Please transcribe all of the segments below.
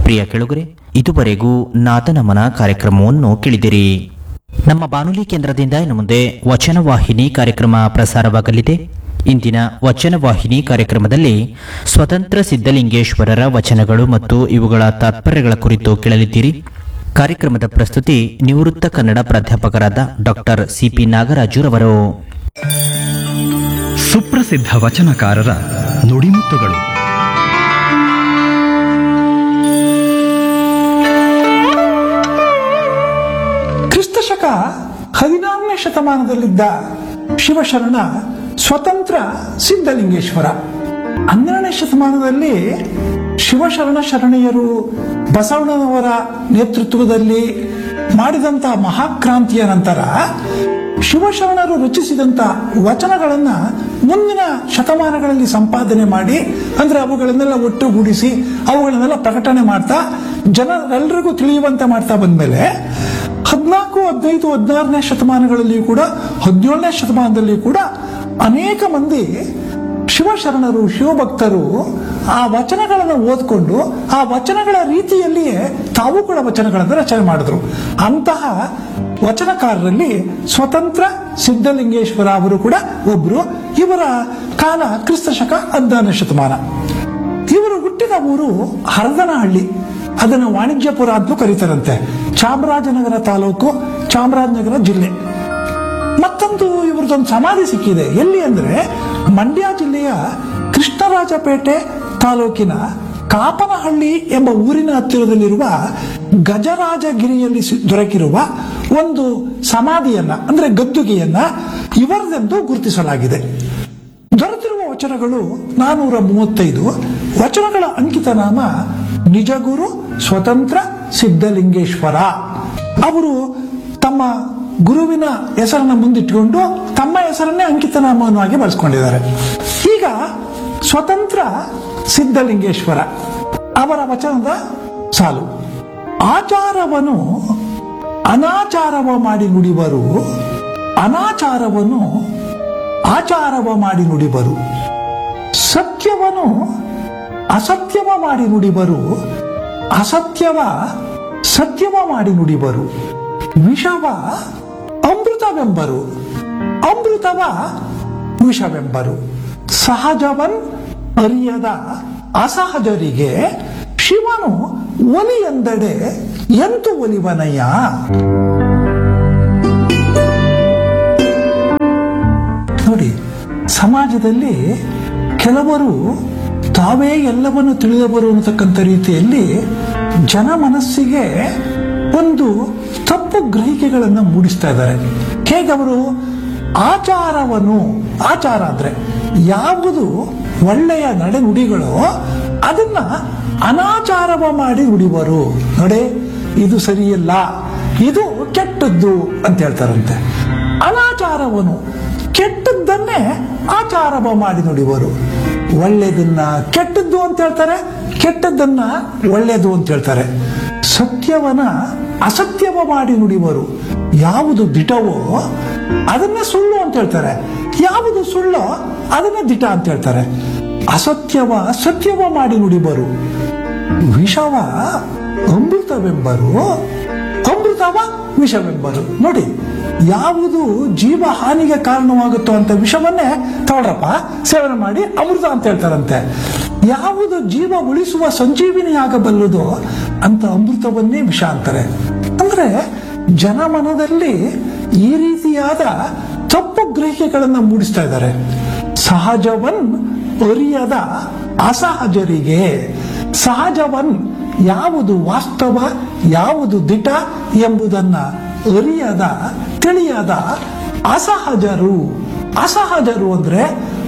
ಪ್ರಿಯ ಕೆಳುಗರೆ ಇದುವರೆಗೂ ನಾದನಮನ ಕಾರ್ಯಕ್ರಮವನ್ನು ಕೇಳಿದಿರಿ ನಮ್ಮ ಬಾನುಲಿ ಕೇಂದ್ರದಿಂದ ಇನ್ನು ಮುಂದೆ ವಚನ ವಾಹಿನಿ ಕಾರ್ಯಕ್ರಮ ಪ್ರಸಾರವಾಗಲಿದೆ ಇಂದಿನ ವಚನ ವಾಹಿನಿ ಕಾರ್ಯಕ್ರಮದಲ್ಲಿ ಸ್ವತಂತ್ರ ಸಿದ್ಧಲಿಂಗೇಶ್ವರರ ವಚನಗಳು ಮತ್ತು ಇವುಗಳ ತಾತ್ಪರ್ಯಗಳ ಕುರಿತು ಕೇಳಲಿದ್ದೀರಿ ಕಾರ್ಯಕ್ರಮದ ಪ್ರಸ್ತುತಿ ನಿವೃತ್ತ ಕನ್ನಡ ಪ್ರಾಧ್ಯಾಪಕರಾದ ಡಾಕ್ಟರ್ ಸಿಪಿ ನಾಗರಾಜುರವರು ಸುಪ್ರಸಿದ್ಧ ವಚನಕಾರರ ನುಡಿಮುತ್ತುಗಳು ಕ್ರಿಸ್ತಶಕ ಹದಿನಾರನೇ ಶತಮಾನದಲ್ಲಿದ್ದ ಶಿವಶರಣ ಸ್ವತಂತ್ರ ಸಿದ್ಧಲಿಂಗೇಶ್ವರ ಹನ್ನೆರಡನೇ ಶತಮಾನದಲ್ಲಿ ಶಿವಶರಣ ಶರಣೆಯರು ಬಸವಣ್ಣನವರ ನೇತೃತ್ವದಲ್ಲಿ ಮಾಡಿದಂಥ ಮಹಾಕ್ರಾಂತಿಯ ನಂತರ ಶಿವಶರಣರು ರಚಿಸಿದಂಥ ವಚನಗಳನ್ನ ಮುಂದಿನ ಶತಮಾನಗಳಲ್ಲಿ ಸಂಪಾದನೆ ಮಾಡಿ ಅಂದ್ರೆ ಅವುಗಳನ್ನೆಲ್ಲ ಒಟ್ಟುಗೂಡಿಸಿ ಅವುಗಳನ್ನೆಲ್ಲ ಪ್ರಕಟಣೆ ಮಾಡ್ತಾ ಜನರೆಲ್ಲರಿಗೂ ತಿಳಿಯುವಂತೆ ಮಾಡ್ತಾ ಬಂದ್ಮೇಲೆ ಹದಿನಾಲ್ಕು ಹದಿನೈದು ಹದಿನಾರನೇ ಶತಮಾನಗಳಲ್ಲಿಯೂ ಕೂಡ ಹದಿನೇಳನೇ ಶತಮಾನದಲ್ಲಿಯೂ ಕೂಡ ಅನೇಕ ಮಂದಿ ಶಿವಶರಣರು ಶಿವಭಕ್ತರು ಆ ವಚನಗಳನ್ನು ಓದ್ಕೊಂಡು ಆ ವಚನಗಳ ರೀತಿಯಲ್ಲಿಯೇ ತಾವು ಕೂಡ ವಚನಗಳನ್ನು ರಚನೆ ಮಾಡಿದ್ರು ಅಂತಹ ವಚನಕಾರರಲ್ಲಿ ಸ್ವತಂತ್ರ ಸಿದ್ಧಲಿಂಗೇಶ್ವರ ಅವರು ಕೂಡ ಒಬ್ರು ಇವರ ಕಾಲ ಕ್ರಿಸ್ತಶಕ ಹದಿನಾರನೇ ಶತಮಾನ ಇವರು ಹುಟ್ಟಿದ ಊರು ಹರದನಹಳ್ಳಿ ಅದನ್ನು ವಾಣಿಜ್ಯಪುರ ಅಂತಲೂ ಕರೀತಾರಂತೆ ಚಾಮರಾಜನಗರ ತಾಲೂಕು ಚಾಮರಾಜನಗರ ಜಿಲ್ಲೆ ಮತ್ತೊಂದು ಇವ್ರದ್ದೊಂದು ಸಮಾಧಿ ಸಿಕ್ಕಿದೆ ಎಲ್ಲಿ ಅಂದ್ರೆ ಮಂಡ್ಯ ಜಿಲ್ಲೆಯ ಕೃಷ್ಣರಾಜಪೇಟೆ ತಾಲೂಕಿನ ಕಾಪನಹಳ್ಳಿ ಎಂಬ ಊರಿನ ಹತ್ತಿರದಲ್ಲಿರುವ ಗಜರಾಜಗಿರಿಯಲ್ಲಿ ಸಿ- ದೊರಕಿರುವ ಒಂದು ಸಮಾಧಿಯನ್ನ ಅಂದ್ರೆ ಗದ್ದುಗೆಯನ್ನ ಇವರದೆಂದು ಗುರುತಿಸಲಾಗಿದೆ ದೊರೆತಿರುವ ವಚನಗಳು ನಾನೂರ ಮೂವತ್ತೈದು ವಚನಗಳ ಅಂಕಿತ ನಾಮ ನಿಜಗುರು ಸ್ವತಂತ್ರ ಸಿದ್ಧಲಿಂಗೇಶ್ವರ ಅವರು ತಮ್ಮ ಗುರುವಿನ ಹೆಸರನ್ನ ಮುಂದಿಟ್ಟುಕೊಂಡು ತಮ್ಮ ಹೆಸರನ್ನೇ ಅಂಕಿತ ನಾಮವನ್ನಾಗಿ ಬಳಸ್ಕೊಂಡಿದ್ದಾರೆ ಈಗ ಸ್ವತಂತ್ರ ಸಿದ್ಧಲಿಂಗೇಶ್ವರ ಅವರ ವಚನದ ಸಾಲು ಆಚಾರವನ್ನು ಅನಾಚಾರವ ಮಾಡಿ ನುಡಿವರು ಅನಾಚಾರವನ್ನು ಆಚಾರವ ಮಾಡಿ ನುಡಿಬರು ಸತ್ಯವನ್ನು ಅಸತ್ಯವ ಮಾಡಿ ನುಡಿಬರು ಅಸತ್ಯವ ಸತ್ಯವ ಮಾಡಿ ನುಡಿಬರು ವಿಷವ ಅಮೃತವೆಂಬರು ಅಮೃತವ ವಿಷವೆಂಬರು ಸಹಜವನ್ ಅರಿಯದ ಅಸಹಜರಿಗೆ ಶಿವನು ಒಲಿ ಎಂದಡೆ ಎಂತು ಒಲಿವನಯ್ಯ ನೋಡಿ ಸಮಾಜದಲ್ಲಿ ಕೆಲವರು ತಾವೇ ಎಲ್ಲವನ್ನು ತಿಳಿದವರು ಅನ್ನತಕ್ಕಂಥ ರೀತಿಯಲ್ಲಿ ಜನ ಮನಸ್ಸಿಗೆ ಒಂದು ತಪ್ಪು ಗ್ರಹಿಕೆಗಳನ್ನು ಮೂಡಿಸ್ತಾ ಇದ್ದಾರೆ ಹೇಗೆ ಅವರು ಆಚಾರವನ್ನು ಆಚಾರ ಅಂದ್ರೆ ಯಾವುದು ಒಳ್ಳೆಯ ನಡೆನುಡಿಗಳೋ ಅದನ್ನ ಅನಾಚಾರವ ಮಾಡಿ ನುಡಿವರು ನೋಡಿ ಇದು ಸರಿಯಿಲ್ಲ ಇದು ಕೆಟ್ಟದ್ದು ಅಂತ ಹೇಳ್ತಾರಂತೆ ಅನಾಚಾರವನು ಕೆಟ್ಟದ್ದನ್ನೇ ಆಚಾರವ ಮಾಡಿ ನುಡಿವರು ಒಳ್ಳೆಯದನ್ನ ಕೆಟ್ಟದ್ದು ಅಂತ ಹೇಳ್ತಾರೆ ಕೆಟ್ಟದ್ದನ್ನ ಒಳ್ಳೆಯದು ಅಂತ ಹೇಳ್ತಾರೆ ಸತ್ಯವನ ಅಸತ್ಯವ ಮಾಡಿ ನುಡಿವರು ಯಾವುದು ದಿಟವೋ ಅದನ್ನ ಸುಳ್ಳು ಅಂತ ಹೇಳ್ತಾರೆ ಯಾವುದು ಸುಳ್ಳೋ ಅದನ್ನ ದಿಟ ಅಂತ ಹೇಳ್ತಾರೆ ಅಸತ್ಯವ ಸತ್ಯವ ಮಾಡಿ ನುಡಿಬರು ವಿಷವ ಅಮೃತವೆಂಬರು ಅಮೃತವ ವಿಷವೆಂಬರು ನೋಡಿ ಯಾವುದು ಜೀವ ಹಾನಿಗೆ ಕಾರಣವಾಗುತ್ತೋ ಅಂತ ವಿಷವನ್ನೇ ತಗೊಳ್ರಪ್ಪ ಸೇವನೆ ಮಾಡಿ ಅಮೃತ ಅಂತ ಹೇಳ್ತಾರಂತೆ ಯಾವುದು ಜೀವ ಉಳಿಸುವ ಸಂಜೀವಿನಿಯಾಗಬಲ್ಲದೋ ಅಂತ ಅಮೃತವನ್ನೇ ವಿಷ ಅಂತಾರೆ ಅಂದ್ರೆ ಜನಮನದಲ್ಲಿ ಈ ರೀತಿಯಾದ ತಪ್ಪು ಗ್ರಹಿಕೆಗಳನ್ನು ಮೂಡಿಸ್ತಾ ಇದ್ದಾರೆ ಸಹಜವನ್ ಅರಿಯದ ಅಸಹಜರಿಗೆ ಸಹಜವನ್ ಯಾವುದು ವಾಸ್ತವ ಯಾವುದು ದಿಟ ಎಂಬುದನ್ನ ಅರಿಯದ ತಿಳಿಯದ ಅಸಹಜರು ಅಸಹಜರು ಅಂದ್ರೆ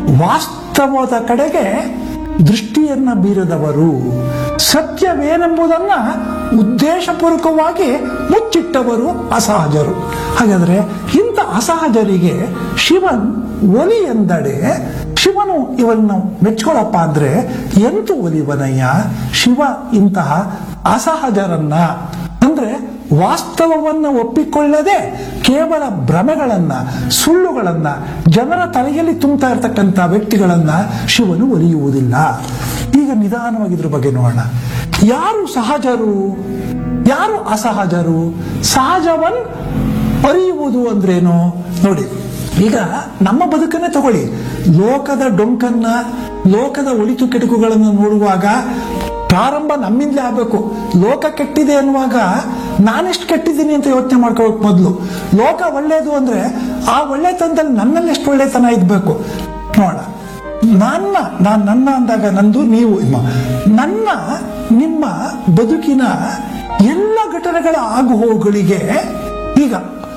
ವಾಸ್ತವದ ಕಡೆಗೆ ದೃಷ್ಟಿಯನ್ನ ಬೀರದವರು ಸತ್ಯವೇನೆಂಬುದನ್ನ ಉದ್ದೇಶಪೂರ್ವಕವಾಗಿ ಮುಚ್ಚಿಟ್ಟವರು ಅಸಹಜರು ಹಾಗಾದ್ರೆ ಇಂಥ ಅಸಹಜರಿಗೆ ಶಿವನ್ ಒಲಿ ಎಂದಡೆ ಶಿವನು ಇವನ್ನ ಮೆಚ್ಕೊಳಪ್ಪ ಅಂದ್ರೆ ಎಂತು ಒಲಿವನಯ್ಯ ಶಿವ ಇಂತಹ ಅಸಹಜರನ್ನ ಅಂದ್ರೆ ವಾಸ್ತವವನ್ನ ಒಪ್ಪಿಕೊಳ್ಳದೆ ಕೇವಲ ಭ್ರಮೆಗಳನ್ನ ಸುಳ್ಳುಗಳನ್ನ ಜನರ ತಲೆಯಲ್ಲಿ ತುಂಬ್ತಾ ಇರತಕ್ಕಂಥ ವ್ಯಕ್ತಿಗಳನ್ನ ಶಿವನು ಒಲಿಯುವುದಿಲ್ಲ ಈಗ ನಿಧಾನವಾಗಿ ಇದ್ರ ಬಗ್ಗೆ ನೋಡೋಣ ಯಾರು ಸಹಜರು ಯಾರು ಅಸಹಜರು ಸಹಜವನ್ ಅರಿಯುವುದು ಅಂದ್ರೇನು ನೋಡಿ ಈಗ ನಮ್ಮ ಬದುಕನ್ನೇ ತಗೊಳ್ಳಿ ಲೋಕದ ಡೊಂಕನ್ನ ಲೋಕದ ಒಳಿತು ಕೆಡುಕುಗಳನ್ನು ನೋಡುವಾಗ ಪ್ರಾರಂಭ ನಮ್ಮಿಂದಲೇ ಆಗಬೇಕು ಲೋಕ ಕೆಟ್ಟಿದೆ ಅನ್ನುವಾಗ ನಾನೆಷ್ಟು ಕೆಟ್ಟಿದ್ದೀನಿ ಅಂತ ಯೋಚನೆ ಮಾಡ್ಕೋಬೇಕು ಮೊದಲು ಲೋಕ ಒಳ್ಳೇದು ಅಂದ್ರೆ ಆ ಒಳ್ಳೆತನದಲ್ಲಿ ನನ್ನಲ್ಲಿ ಎಷ್ಟು ಒಳ್ಳೆತನ ಇದ್ಬೇಕು ನೋಡ ನನ್ನ ನಾನು ನನ್ನ ಅಂದಾಗ ನಂದು ನೀವು ನಿಮ್ಮ ನನ್ನ ನಿಮ್ಮ ಬದುಕಿನ ಎಲ್ಲ ಘಟನೆಗಳ ಆಗುಹೋಗುಗಳಿಗೆ ಈಗ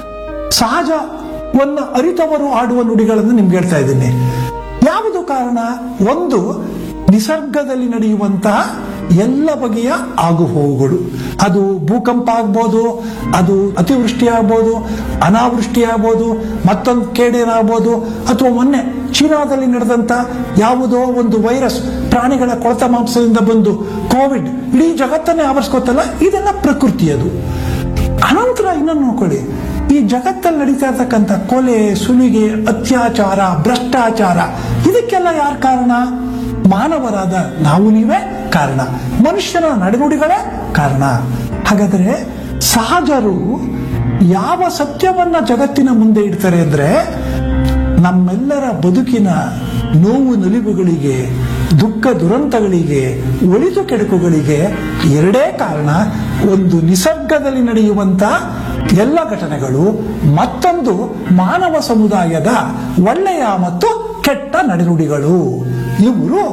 ಸಹಜವನ್ನ ಅರಿತವರು ಆಡುವ ನುಡಿಗಳನ್ನು ನಿಮ್ಗೆ ಹೇಳ್ತಾ ಇದ್ದೀನಿ ಯಾವುದು ಕಾರಣ ಒಂದು ನಿಸರ್ಗದಲ್ಲಿ ನಡೆಯುವಂತಹ ಎಲ್ಲ ಬಗೆಯ ಆಗುಹೋಗುಗಳು ಅದು ಭೂಕಂಪ ಆಗ್ಬೋದು ಅದು ಅತಿವೃಷ್ಟಿ ಆಗ್ಬೋದು ಅನಾವೃಷ್ಟಿ ಆಗ್ಬೋದು ಮತ್ತೊಂದು ಕೇಡೇನಾಗ್ಬೋದು ಅಥವಾ ಮೊನ್ನೆ ಚೀನಾದಲ್ಲಿ ನಡೆದಂತ ಯಾವುದೋ ಒಂದು ವೈರಸ್ ಪ್ರಾಣಿಗಳ ಕೊಳತ ಮಾಂಸದಿಂದ ಬಂದು ಕೋವಿಡ್ ಇಡೀ ಜಗತ್ತನ್ನೇ ಆವರಿಸ್ಕೊತಲ್ಲ ಇದೆಲ್ಲ ಪ್ರಕೃತಿಯದು ಅನಂತರ ಇನ್ನೊಂದು ನೋಡ್ಕೊಳ್ಳಿ ಈ ಜಗತ್ತಲ್ಲಿ ನಡೀತಾ ಇರ್ತಕ್ಕಂಥ ಕೊಲೆ ಸುಲಿಗೆ ಅತ್ಯಾಚಾರ ಭ್ರಷ್ಟಾಚಾರ ಇದಕ್ಕೆಲ್ಲ ಯಾರು ಕಾರಣ ಮಾನವರಾದ ನಾವು ನೀವೇ ಕಾರಣ ಮನುಷ್ಯನ ನಡೆನುಡಿಗಳೇ ಕಾರಣ ಹಾಗಾದ್ರೆ ಸಹಜರು ಯಾವ ಸತ್ಯವನ್ನ ಜಗತ್ತಿನ ಮುಂದೆ ಇಡ್ತಾರೆ ಅಂದ್ರೆ ನಮ್ಮೆಲ್ಲರ ಬದುಕಿನ ನೋವು ನಲಿವುಗಳಿಗೆ ದುಃಖ ದುರಂತಗಳಿಗೆ ಒಳಿತು ಕೆಡುಕುಗಳಿಗೆ ಎರಡೇ ಕಾರಣ ಒಂದು ನಿಸರ್ಗದಲ್ಲಿ ನಡೆಯುವಂತ ಎಲ್ಲ ಘಟನೆಗಳು ಮತ್ತೊಂದು ಮಾನವ ಸಮುದಾಯದ ಒಳ್ಳೆಯ ಮತ್ತು ಕೆಟ್ಟ ನಡೆನುಡಿಗಳು ಇವರು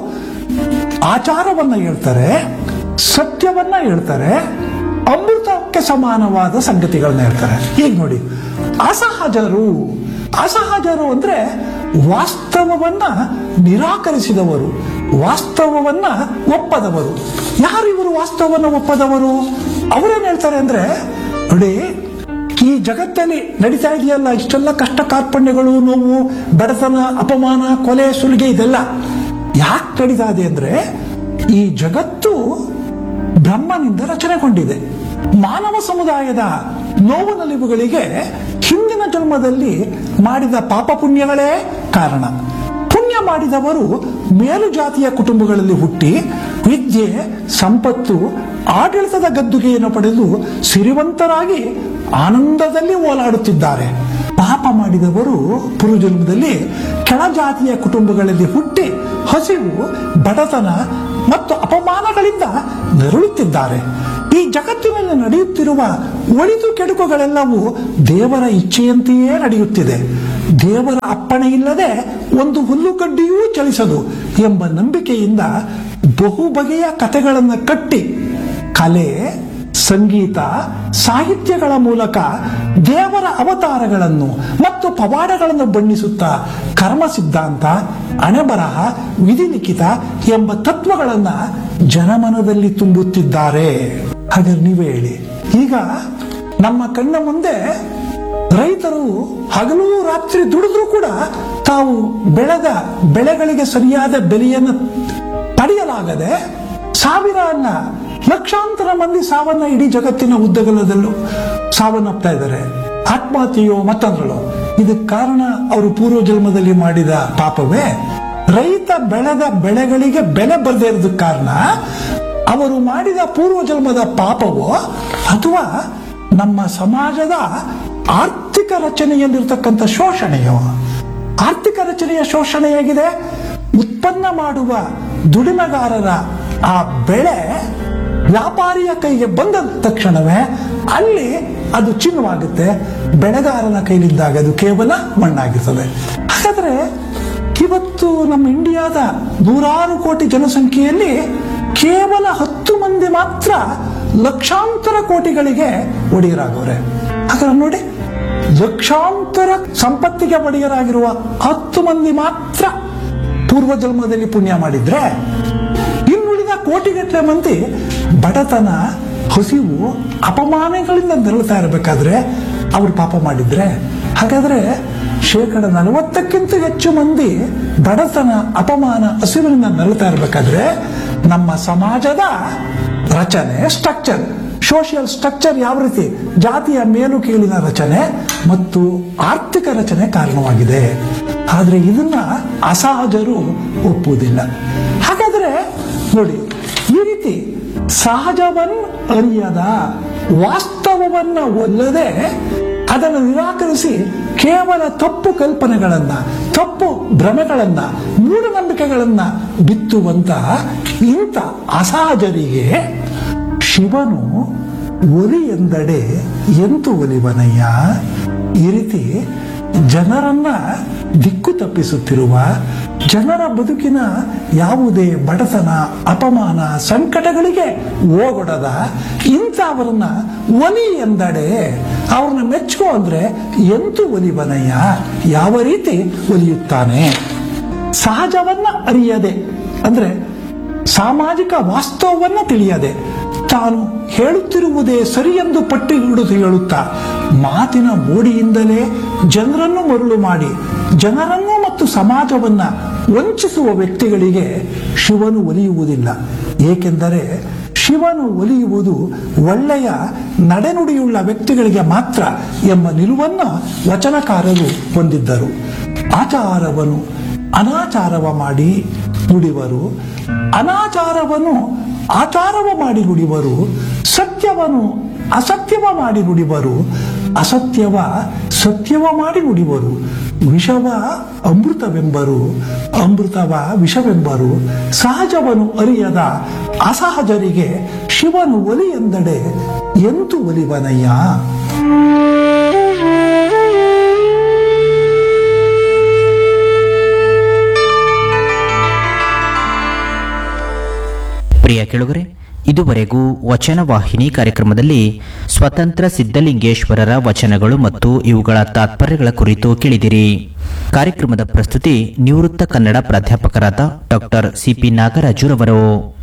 ಆಚಾರವನ್ನ ಹೇಳ್ತಾರೆ ಸತ್ಯವನ್ನ ಹೇಳ್ತಾರೆ ಅಮೃತಕ್ಕೆ ಸಮಾನವಾದ ಸಂಗತಿಗಳನ್ನ ಹೇಳ್ತಾರೆ ಈಗ ನೋಡಿ ಅಸಹಜರು ಅಸಹಜರು ಅಂದ್ರೆ ವಾಸ್ತವವನ್ನ ನಿರಾಕರಿಸಿದವರು ವಾಸ್ತವವನ್ನ ಒಪ್ಪದವರು ಯಾರು ಇವರು ವಾಸ್ತವವನ್ನ ಒಪ್ಪದವರು ಅವರೇನ್ ಹೇಳ್ತಾರೆ ಅಂದ್ರೆ ನೋಡಿ ಈ ಜಗತ್ತಲ್ಲಿ ನಡೀತಾ ಇದೆಯಲ್ಲ ಇಷ್ಟೆಲ್ಲ ಕಷ್ಟ ಕಾರ್ಪಣ್ಯಗಳು ನೋವು ಬಡತನ ಅಪಮಾನ ಕೊಲೆ ಸುಲಿಗೆ ಇದೆಲ್ಲ ಯಾಕೆ ನಡೀತಾ ಇದೆ ಅಂದ್ರೆ ಈ ಜಗತ್ತು ಬ್ರಹ್ಮನಿಂದ ರಚನೆಗೊಂಡಿದೆ ಮಾನವ ಸಮುದಾಯದ ನೋವು ನಲಿವುಗಳಿಗೆ ಹಿಂದಿನ ಜನ್ಮದಲ್ಲಿ ಮಾಡಿದ ಪಾಪ ಪುಣ್ಯಗಳೇ ಕಾರಣ ಪುಣ್ಯ ಮಾಡಿದವರು ಮೇಲು ಜಾತಿಯ ಕುಟುಂಬಗಳಲ್ಲಿ ಹುಟ್ಟಿ ವಿದ್ಯೆ ಸಂಪತ್ತು ಆಡಳಿತದ ಗದ್ದುಗೆಯನ್ನು ಪಡೆದು ಸಿರಿವಂತರಾಗಿ ಆನಂದದಲ್ಲಿ ಓಲಾಡುತ್ತಿದ್ದಾರೆ ಪಾಪ ಮಾಡಿದವರು ಪುರುಜನ್ಮದಲ್ಲಿ ಕೆಳ ಜಾತಿಯ ಕುಟುಂಬಗಳಲ್ಲಿ ಹುಟ್ಟಿ ಹಸಿವು ಬಡತನ ಮತ್ತು ಅಪಮಾನಗಳಿಂದ ನರಳುತ್ತಿದ್ದಾರೆ ಈ ಜಗತ್ತಿನಲ್ಲಿ ನಡೆಯುತ್ತಿರುವ ಒಳಿತು ಕೆಡುಕುಗಳೆಲ್ಲವೂ ದೇವರ ಇಚ್ಛೆಯಂತೆಯೇ ನಡೆಯುತ್ತಿದೆ ದೇವರ ಅಪ್ಪಣೆ ಇಲ್ಲದೆ ಒಂದು ಹುಲ್ಲುಗಡ್ಡಿಯೂ ಚಲಿಸದು ಎಂಬ ನಂಬಿಕೆಯಿಂದ ಬಹು ಬಗೆಯ ಕಥೆಗಳನ್ನು ಕಟ್ಟಿ ಕಲೆ ಸಂಗೀತ ಸಾಹಿತ್ಯಗಳ ಮೂಲಕ ದೇವರ ಅವತಾರಗಳನ್ನು ಮತ್ತು ಪವಾಡಗಳನ್ನು ಬಣ್ಣಿಸುತ್ತಾ ಕರ್ಮ ಸಿದ್ಧಾಂತ ಅಣೆಬರಹ ವಿಧಿಲಿಖಿತ ಎಂಬ ತತ್ವಗಳನ್ನ ಜನಮನದಲ್ಲಿ ತುಂಬುತ್ತಿದ್ದಾರೆ ಹಾಗಾದ್ರೆ ನೀವೇ ಹೇಳಿ ಈಗ ನಮ್ಮ ಕಣ್ಣ ಮುಂದೆ ರೈತರು ಹಗಲು ರಾತ್ರಿ ದುಡಿದ್ರೂ ಕೂಡ ತಾವು ಬೆಳೆದ ಬೆಳೆಗಳಿಗೆ ಸರಿಯಾದ ಬೆಲೆಯನ್ನು ಪಡೆಯಲಾಗದೆ ಸಾವಿರ ಅಲ್ಲ ಲಕ್ಷಾಂತರ ಮಂದಿ ಸಾವನ್ನ ಇಡೀ ಜಗತ್ತಿನ ಉದ್ದಗಲದಲ್ಲೂ ಸಾವನ್ನಪ್ತಾ ಇದ್ದಾರೆ ಆತ್ಮಹತ್ಯೆಯೋ ಮತ್ತೊಂದರಳು ಇದಕ್ಕೆ ಕಾರಣ ಅವರು ಪೂರ್ವ ಜನ್ಮದಲ್ಲಿ ಮಾಡಿದ ಪಾಪವೇ ರೈತ ಬೆಳೆದ ಬೆಳೆಗಳಿಗೆ ಬೆಲೆ ಬರದೇ ಇರೋದಕ್ಕೆ ಕಾರಣ ಅವರು ಮಾಡಿದ ಪೂರ್ವ ಜನ್ಮದ ಪಾಪವೋ ಅಥವಾ ನಮ್ಮ ಸಮಾಜದ ಆರ್ಥಿಕ ರಚನೆಯಲ್ಲಿರ್ತಕ್ಕಂಥ ಶೋಷಣೆಯೋ ಆರ್ಥಿಕ ರಚನೆಯ ಶೋಷಣೆ ಹೇಗಿದೆ ಉತ್ಪನ್ನ ಮಾಡುವ ದುಡಿಮೆಗಾರರ ಆ ಬೆಳೆ ವ್ಯಾಪಾರಿಯ ಕೈಗೆ ಬಂದ ತಕ್ಷಣವೇ ಅಲ್ಲಿ ಅದು ಚಿನ್ನವಾಗುತ್ತೆ ಬೆಳೆಗಾರನ ಕೈಲಿದ್ದಾಗ ಅದು ಕೇವಲ ಮಣ್ಣಾಗಿರ್ತದೆ ಹಾಗಾದ್ರೆ ಇವತ್ತು ನಮ್ಮ ಇಂಡಿಯಾದ ನೂರಾರು ಕೋಟಿ ಜನಸಂಖ್ಯೆಯಲ್ಲಿ ಕೇವಲ ಹತ್ತು ಮಂದಿ ಮಾತ್ರ ಲಕ್ಷಾಂತರ ಕೋಟಿಗಳಿಗೆ ಒಡೆಯರಾಗವ್ರೆ ಹಾಗಾದ್ರೆ ನೋಡಿ ಲಕ್ಷಾಂತರ ಸಂಪತ್ತಿಗೆ ಒಡೆಯರಾಗಿರುವ ಹತ್ತು ಮಂದಿ ಮಾತ್ರ ಪೂರ್ವ ಜನ್ಮದಲ್ಲಿ ಪುಣ್ಯ ಮಾಡಿದ್ರೆ ಇನ್ನುಳಿದ ಕೋಟಿಗಟ್ಟಲೆ ಮಂದಿ ಬಡತನ ಹಸಿವು ಅಪಮಾನಗಳಿಂದ ನರಳುತ್ತಾ ಇರಬೇಕಾದ್ರೆ ಅವರು ಪಾಪ ಮಾಡಿದ್ರೆ ಹಾಗಾದ್ರೆ ಶೇಕಡ ನಲವತ್ತಕ್ಕಿಂತ ಹೆಚ್ಚು ಮಂದಿ ಬಡತನ ಅಪಮಾನ ಹಸಿವಿನಿಂದ ನರಳುತ್ತಾ ಇರಬೇಕಾದ್ರೆ ನಮ್ಮ ಸಮಾಜದ ರಚನೆ ಸ್ಟ್ರಕ್ಚರ್ ಸೋಷಿಯಲ್ ಸ್ಟ್ರಕ್ಚರ್ ಯಾವ ರೀತಿ ಜಾತಿಯ ಮೇಲು ಕೀಳಿನ ರಚನೆ ಮತ್ತು ಆರ್ಥಿಕ ರಚನೆ ಕಾರಣವಾಗಿದೆ ಆದ್ರೆ ಇದನ್ನ ಅಸಹಜರು ಒಪ್ಪುವುದಿಲ್ಲ ಹಾಗಾದ್ರೆ ನೋಡಿ ಈ ರೀತಿ ಸಹಜವನ್ ಅರಿಯದ ವಾಸ್ತವವನ್ನ ಒಲ್ಲದೆ ಅದನ್ನು ನಿರಾಕರಿಸಿ ಕೇವಲ ತಪ್ಪು ಕಲ್ಪನೆಗಳನ್ನ ತಪ್ಪು ಭ್ರಮೆಗಳನ್ನ ಮೂಢನಂಬಿಕೆಗಳನ್ನ ಬಿತ್ತುವಂತಹ ಇಂಥ ಅಸಹಜರಿಗೆ ಶಿವನು ಒಲಿ ಎಂದಡೆ ಎಂತು ಒಲಿವನಯ್ಯ ಈ ರೀತಿ ಜನರನ್ನ ದಿಕ್ಕು ತಪ್ಪಿಸುತ್ತಿರುವ ಜನರ ಬದುಕಿನ ಯಾವುದೇ ಬಡತನ ಅಪಮಾನ ಸಂಕಟಗಳಿಗೆ ಓಗೊಡದ ಇಂಥವರನ್ನ ಒಲಿ ಎಂದಡೆ ಅವ್ರನ್ನ ಮೆಚ್ಚು ಅಂದ್ರೆ ಎಂತು ಒಲಿವನಯ್ಯ ಯಾವ ರೀತಿ ಒಲಿಯುತ್ತಾನೆ ಸಹಜವನ್ನ ಅರಿಯದೆ ಅಂದ್ರೆ ಸಾಮಾಜಿಕ ವಾಸ್ತವವನ್ನ ತಿಳಿಯದೆ ತಾನು ಹೇಳುತ್ತಿರುವುದೇ ಸರಿ ಎಂದು ಪಟ್ಟಿ ಹಿಡಿದು ಹೇಳುತ್ತಾ ಮಾತಿನ ಮೋಡಿಯಿಂದಲೇ ಜನರನ್ನು ಮರುಳು ಮಾಡಿ ಜನರನ್ನು ಮತ್ತು ಸಮಾಜವನ್ನ ವಂಚಿಸುವ ವ್ಯಕ್ತಿಗಳಿಗೆ ಶಿವನು ಒಲಿಯುವುದಿಲ್ಲ ಏಕೆಂದರೆ ಶಿವನು ಒಲಿಯುವುದು ಒಳ್ಳೆಯ ನಡೆನುಡಿಯುಳ್ಳ ವ್ಯಕ್ತಿಗಳಿಗೆ ಮಾತ್ರ ಎಂಬ ನಿಲುವನ್ನು ವಚನಕಾರರು ಹೊಂದಿದ್ದರು ಆಚಾರವನ್ನು ಅನಾಚಾರವ ಮಾಡಿ ನುಡಿವರು ಅನಾಚಾರವನ್ನು ಆಚಾರವ ಮಾಡಿ ನುಡಿವರು ಸತ್ಯವನ್ನು ಅಸತ್ಯವ ಮಾಡಿ ನುಡಿವರು ಅಸತ್ಯವ ಸತ್ಯವ ಮಾಡಿ ನುಡಿವರು ವಿಷವ ಅಮೃತವೆಂಬರು ಅಮೃತವ ವಿಷವೆಂಬರು ಸಹಜವನ್ನು ಅರಿಯದ ಅಸಹಜರಿಗೆ ಶಿವನು ಒಲಿ ಎಂದಡೆ ಎಂತು ಒಲಿವನಯ್ಯ ಪ್ರಿಯ ಕೆಳುಗರೆ ಇದುವರೆಗೂ ವಚನ ವಾಹಿನಿ ಕಾರ್ಯಕ್ರಮದಲ್ಲಿ ಸ್ವತಂತ್ರ ಸಿದ್ಧಲಿಂಗೇಶ್ವರರ ವಚನಗಳು ಮತ್ತು ಇವುಗಳ ತಾತ್ಪರ್ಯಗಳ ಕುರಿತು ಕೇಳಿದಿರಿ ಕಾರ್ಯಕ್ರಮದ ಪ್ರಸ್ತುತಿ ನಿವೃತ್ತ ಕನ್ನಡ ಪ್ರಾಧ್ಯಾಪಕರಾದ ಡಾಕ್ಟರ್ ಸಿಪಿ ನಾಗರಾಜುರವರು